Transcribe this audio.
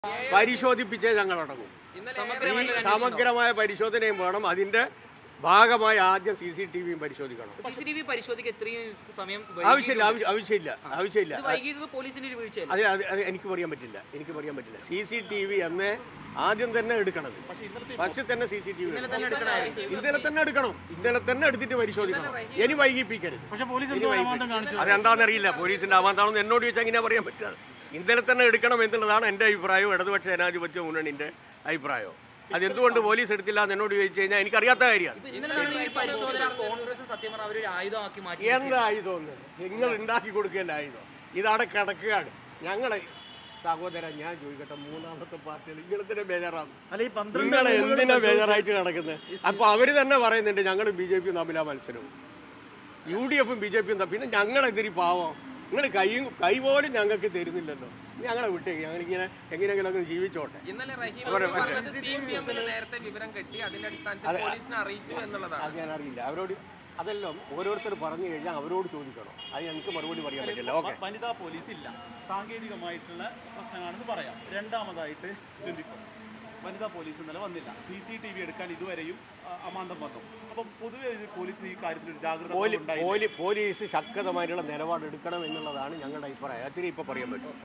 പരിശോധിപ്പിച്ചേ ഞങ്ങൾ അടങ്ങും ഇന്നലെ ഈ സമഗ്രമായ പരിശോധനയും വേണം അതിന്റെ ഭാഗമായി ആദ്യം സി സി ടി വിയും പരിശോധിക്കണം സി സി ടി വി പരിശോധിക്കാൻ ഇത്രയും സമയം ആവശ്യമില്ല ആവശ്യ- ആവശ്യമില്ല ആവശ്യമില്ല ഇത് വൈകിയത് പോലീസിന്റെ ഒരു വീഴ്ചയല്ല അത് അത് അത് എനിക്ക് പറയാൻ പറ്റില്ല എനിക്ക് പറയാൻ പറ്റില്ല സി സി ടി വി എന്ന് ആദ്യം തന്നെ എടുക്കണത് ഫസ്റ്റ് തന്നെ സി സി ടി വി തന്നെ എടുക്കണമായിരുന്നു ഇന്നലെ തന്നെ എടുക്കണം ഇന്നലെ തന്നെ എടുത്തിട്ട് പരിശോധിക്കണം ഇനി വൈകിപ്പിക്കരുത് പക്ഷെ പോലീസ് ഇനി എന്തോ വൈകിപ്പി- അമാന്തം കാണിച്ചു അതെന്താണെന്നറിയില്ല പോലീസിന്റെ അവാന്താണെന്ന് എന്നോട് ചോദിച്ചാൽ എങ്ങനെയാ പറയാൻ പറ്റുക ഇന്നലെ തന്നെ എടുക്കണം എന്നുള്ളതാണ് എൻ്റെ അഭിപ്രായം ഇടതുപക്ഷ ജനാധിപത്യ മുന്നണിന്റെ അഭിപ്രായം അതെന്തുകൊണ്ട് പോലീസ് എടുത്തില്ല എന്ന് എന്നോട് ചോദിച്ചു കഴിഞ്ഞാൽ എനിക്കറിയാത്ത കാര്യമാണ് ഇന്നലെ ഈ പരിശോധന കോൺഗ്രസും സത്യം പറഞ്ഞ അവരൊരു ആയുധമാക്കി മാറ്റി എന്താ ആയുധം ഒന്ന് നിങ്ങൾ ഉണ്ടാക്കി കൊടുക്കേണ്ട ആയുധം ഇതവിടെ കിടക്കുകയാണ് ഞങ്ങളെ സഹോദരൻ ഞാൻ ചോദിക്കട്ടെ മൂന്നാമത്തെ പാർട്ടികൾ ഇങ്ങളെന്തിനാ ബേജാറാണ് അല്ല ഈ പന്ത്രണ്ട് നിങ്ങൾ എന്തിനാ ബേജാറായിട്ട് കിടക്കുന്നത് അപ്പൊ അവര് തന്നെ പറയുന്നുണ്ട് ഞങ്ങൾ ബി ജെ പിയും തമ്മിലാ മത്സരവും യു ഡി എഫും ബി ജെ പിയും തമ്മിൽ പിന്നെ ഞങ്ങളെതിരി പാവം നിങ്ങൾ കൈയും കൈ പോലും ഞങ്ങൾക്ക് തരുന്നില്ലല്ലോ ഞങ്ങളെ വിട്ടേക്ക് ഞങ്ങളിങ്ങനെ എങ്ങനെയെങ്കിലും ഒക്കെ ജീവിച്ചോട്ടെ ഇന്നലെ റഹീം അവരെ പറഞ്ഞത് സി പി എമ്മിന് നേരത്തെ വിവരം കിട്ടി അതിന്റെ അടിസ്ഥാനത്തിൽ പോലീസിനെ അറിയിച്ചു എന്നുള്ളതാണ് അത് ഞാൻ അറിയില്ല അവരോട് അതെല്ലാം ഓരോരുത്തർ പറഞ്ഞു കഴിഞ്ഞാൽ അവരോട് ചോദിക്കണം അത് ഞങ്ങൾക്ക് മറുപടി പറയാൻ പറ്റില്ല ഓക്കെ വനിതാ പോലീസ് ഇല്ല സാങ്കേതികമായിട്ടുള്ള പ്രശ്നമാണെന്ന് പറയാം രണ്ടാമതായിട്ട് ട്വന്റി ഫോർ വനിതാ പോലീസ് ഇന്നലെ വന്നില്ല സി സി ടി വി എടുക്കാൻ ഇതുവരെയും ആ, അമാന്തം വന്നു അപ്പം പൊതുവെ ഇത് പോലീസിന് ഈ കാര്യത്തിൽ ഒരു ജാഗ്രത പോലീ- ഉണ്ടായി പോലീ- പോലീസ് ശക്തമായിട്ടുള്ള നിലപാടെടുക്കണം എന്നുള്ളതാണ് ഞങ്ങളുടെ അഭിപ്രായം അതിന് ഇപ്പൊ പറയാൻ പറ്റും